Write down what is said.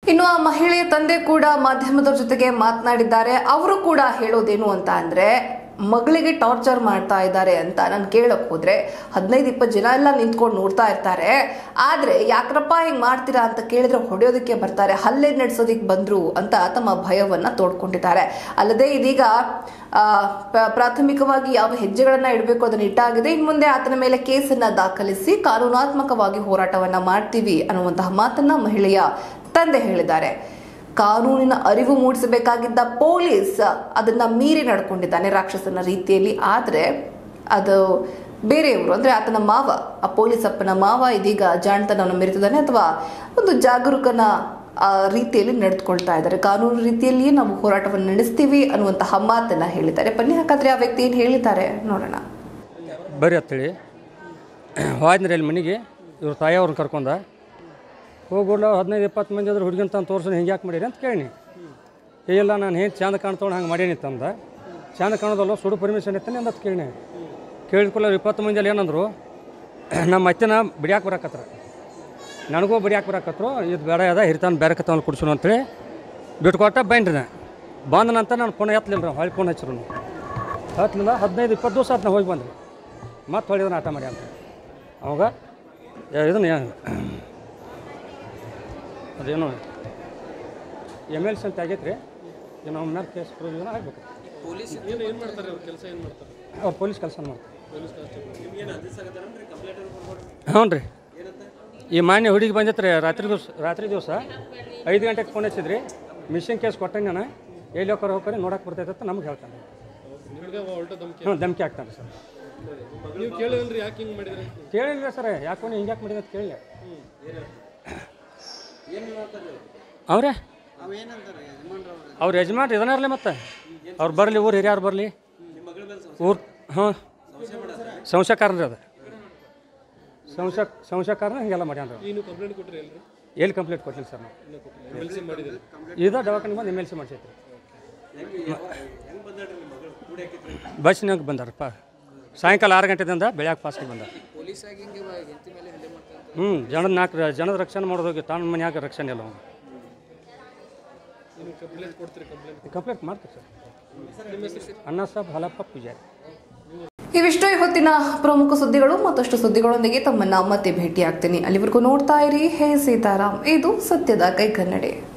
ಇನ್ನು ಆ ಮಹಿಳೆಯ ತಂದೆ ಕೂಡ ಮಾಧ್ಯಮದವ್ರ ಜೊತೆಗೆ ಮಾತನಾಡಿದ್ದಾರೆ ಅವರು ಕೂಡ ಹೇಳೋದೇನು ಅಂತ ಅಂದ್ರೆ ಮಗಳಿಗೆ ಟಾರ್ಚರ್ ಮಾಡ್ತಾ ಇದ್ದಾರೆ ಅಂತ ನಾನು ಕೇಳಕ್ ಹೋದ್ರೆ ಹದಿನೈದು ಇಪ್ಪತ್ತು ಜನ ಎಲ್ಲ ನಿಂತ್ಕೊಂಡು ನೋಡ್ತಾ ಇರ್ತಾರೆ ಆದ್ರೆ ಯಾಕ್ರಪ್ಪ ಹಿಂಗ್ ಮಾಡ್ತೀರಾ ಅಂತ ಕೇಳಿದ್ರೆ ಹೊಡೆಯೋದಕ್ಕೆ ಬರ್ತಾರೆ ಹಲ್ಲೆ ನಡೆಸೋದಿಕ್ ಬಂದ್ರು ಅಂತ ತಮ್ಮ ಭಯವನ್ನ ತೋಡ್ಕೊಂಡಿದ್ದಾರೆ ಅಲ್ಲದೆ ಇದೀಗ ಆ, ಪ್ರ- ಪ್ರಾಥಮಿಕವಾಗಿ ಯಾವ ಹೆಜ್ಜೆಗಳನ್ನ ಇಡಬೇಕು ಅದನ್ನ ಇಟ್ಟಾಗಿದೆ ಇನ್ನು ಮುಂದೆ ಆತನ ಮೇಲೆ ಕೇಸನ್ನ ದಾಖಲಿಸಿ ಕಾನೂನಾತ್ಮಕವಾಗಿ ಹೋರಾಟವನ್ನ ಮಾಡ್ತೀವಿ ಅನ್ನುವಂತಹ ಮಾತನ್ನ ಮಹಿಳೆಯ ತಂದೆ ಹೇಳಿದ್ದಾರೆ ಕಾನೂನಿನ ಅರಿವು ಮೂಡಿಸಬೇಕಾಗಿದ್ದ ಪೊಲೀಸ್ ಅದನ್ನ ಮೀರಿ ನಡ್ಕೊಂಡಿದ್ದಾನೆ ರಾಕ್ಷಸನ ರೀತಿಯಲ್ಲಿ ಆದ್ರೆ ಅದು ಬೇರೆಯವರು ಅಂದ್ರೆ ಆತನ ಮಾವ ಆ ಪೊಲೀಸ್ ಅಪ್ಪನ ಮಾವ ಇದೀಗ ಜಾಣತನವನ್ನು ಮೆರೆತಿದ್ದಾನೆ ಅಥವಾ ಒಂದು ಜಾಗರೂಕನ ಆ, ರೀತಿಯಲ್ಲಿ ನಡೆದುಕೊಳ್ತಾ ಇದ್ದಾರೆ ಕಾನೂನು ರೀತಿಯಲ್ಲಿಯೇ ನಾವು ಹೋರಾಟವನ್ನು ನಡೆಸ್ತೀವಿ ಅನ್ನುವಂತಹ ಮಾತನ್ನ ಹೇಳಿದ್ದಾರೆ ಬನ್ನಿ ಹಾಗಾದ್ರೆ ಆ ವ್ಯಕ್ತಿ ಏನು ಹೇಳಿದ್ದಾರೆ ನೋಡೋಣ ಬರ್ರಿ ಅಂತೇಳಿ ಹೋದ್ರಿ ಅಲ್ಲಿ ಮನೆಗೆ ಇವ್ರ ತಾಯಿಯವ್ರನ್ನ ಕರ್ಕೊಂಡ ಹೋಗೋಲ್ಲ ಹದಿನೈದು ಇಪ್ಪತ್ತು ಮಂದಿ ಅದ್ರ ಹುಡುಗಿನ ತಂದು ತೋರ್ಸೋಣ ಹಿಂಗೆ ಯಾಕೆ ಮಾಡೀರಿ ಅಂತ ಕೇಳಿ ಇಲ್ಲ ನಾನು ಏನು ಚಂದ ಕಾಣ್ತೋಣ ಹಂಗೆ ಮಾಡೀನಿ ತಂದ ಚಂದ ಕಾಣೋದಲ್ಲ ಸುಡು ಪರ್ಮಿಷನ್ ಇತ್ತಾನೆ ಅಂತ ಕೇಳಿ ಕೇಳಿದ್ಕೊಳ್ಳ ಇಪ್ಪತ್ತು ಮಂದಿಯಲ್ಲಿ ಏನಂದ್ರು ನಮ್ಮ ಅತ್ತೆನ ಬಿಡ್ಯಾಕೆ ಬರಾಕತ್ರ ನನಗೂ ಬಿಡ್ಯಾಕೆ ಬರಾಕತ್ರು ಇದು ಬೇಡ ಅದ ಹಿರಿತಾನ ಬೇರೆ ಕತ್ತವನ್ನ ಕುಡ್ಸೋಣ ಅಂತೇಳಿ ಬಿಟ್ಕೊಟ್ಟ ಬಂದ್ರಿ ನಾ ಬಂದ ನಂತರ ನಾನು ಫೋನ್ ಎತ್ತಲಿಲ್ಲ ರೀ ಹೊಳ್ಳಿ ಫೋನ್ ಹಚ್ಚಿರು ಹತ್ತಲಿಲ್ಲ ಹದಿನೈದು ಇಪ್ಪತ್ತು ದಿವಸ ಆತು ನಾ ಹೋಗಿ ಬಂದ್ರಿ ಮತ್ತೆ ಹೊಳಿದನ ಆಟ ಮಾಡಿ ಅಂತ ಅವಾಗ ಇದನ್ನ ಏನು ಅದೇನು ಎಮ್ ಎಲ್ ಸಿ ಅಂತ ಆಗೈತೆ ರೀ ಏನು ಅವ್ನ ಮೇಲೆ ಕೇಸ್ ಪ್ರೊವಿಷನ್ ಆಗಬೇಕು ಅವ್ರು ಪೊಲೀಸ್ ಕೆಲಸ ಮಾಡ್ತಾರೆ ಹ್ಞೂ ರೀ ಈ ಮಾನ್ಯ ಹುಡುಗಿ ಬಂದಿತ್ತು ರೀ ರಾತ್ರಿ ದಿವಸ ರಾತ್ರಿ ದಿವಸ ಐದು ಗಂಟೆಗೆ ಫೋನ್ ಹಚ್ಚಿದ್ರಿ ಮಿಷನ್ ಕೇಸ್ ಕೊಟ್ಟಂಗೆ ನಾನು ಎಲ್ಲಿ ಹೋಗ್ತಾರೆ ಹೋಗ್ತಾರೆ ನೋಡಕ್ಕೆ ಬರ್ತೈತೆ ಅಂತ ನಮ್ಗೆ ಹೇಳ್ತಾನೆ ಹ್ಞೂ ಧಮಕಿ ಆಗ್ತಾನೆ ಸರ್ ನೀವು ಕೇಳಿದ್ರಿ ಯಾಕೆ ಹಿಂಗೆ ಮಾಡಿದ್ರಿ ಕೇಳಿಲ್ಲ ಸರ್ ಯಾಕೋ ಹಿಂಗೆ ಯಾಕೆ ಮಾಡಿದ ಅಂತ ಕೇಳಿ ಅವ್ರೆ ಅವ್ರ ಯಜಮಾನ್ರು ಇದನ್ನಾರಲ್ಲ ಮತ್ತೆ ಅವ್ರು ಬರಲಿ ಊರು ಹಿರಿಯಾರು ಬರಲಿ ಊರು ಹಾಂ ಸಂಶಯಕಾರನ ರೀ ಅದು ಸಂಶಯ ಸಂಶಯಕಾರನ ಹಿಂಗೆಲ್ಲ ಮಾಡ್ಯಾನ ರೀ ನೀನು ಕಂಪ್ಲೇಂಟ್ ಕೊಟ್ರಿ ಎಲ್ರಿ ಎಲ್ಲಿ ಕಂಪ್ಲೇಂಟ್ ಕೊಟ್ಟಿಲ್ಲ ಸರ್ ನಾವು ಎಮ್ ಎಲ್ ಸಿ ಮಾಡಿದ್ರಿ ಇದ ದವಾಖಾನೆ ಬಂದು ಎಮ್ ಎಲ್ ಸಿ ಮಾಡ್ಸೈತ್ರಿ ಬಸ್ನಾಗ ಬಂದಾರಪ್ಪ ಸಾಯಂಕಾಲ ಆರು ಗಂಟೆದಿಂದ ಬೆಳಗ್ಗೆ ಪಾಸ್ಗೆ ಬಂದಾರ ಹ್ಞೂ ಜನದ ನಾಲ್ಕು ಜನದ ರಕ್ಷಣೆ ಮಾಡೋದೋಗಿ ತಾನು ಮನ್ಯಾಗ ರಕ್ಷಣೆ ಇಲ್ಲ ಅವ್ನು ನೀವು ಕಂಪ್ಲೇಂಟ್ ಕೊಡ್ತೀರಿ ಕಂಪ್ಲೇಂಟ್ ಕಂಪ್ಲೇಂಟ್ ಮಾಡ್ತೀವಿ ಸರ್ ಅಣ್ಣ ಸಾಬ್ ಹಲಪ್ಪ ಪೂಜಾರಿ ಇವಿಷ್ಟು ಈ ಹೊತ್ತಿನ ಪ್ರಮುಖ ಸುದ್ದಿಗಳು ಮತ್ತಷ್ಟು ಸುದ್ದಿಗಳೊಂದಿಗೆ ತಮ್ಮನ್ನ ಮತ್ತೆ ಭೇಟಿಯಾಗ್ತೀನಿ ಅಲ್ಲಿವರೆಗೂ ನೋಡ್ತಾ ಇರಿ ಹೇ ಸೀತಾರಾಮ್ ಇದು ಸತ್ಯದ ಕೈಗನ್ನಡಿ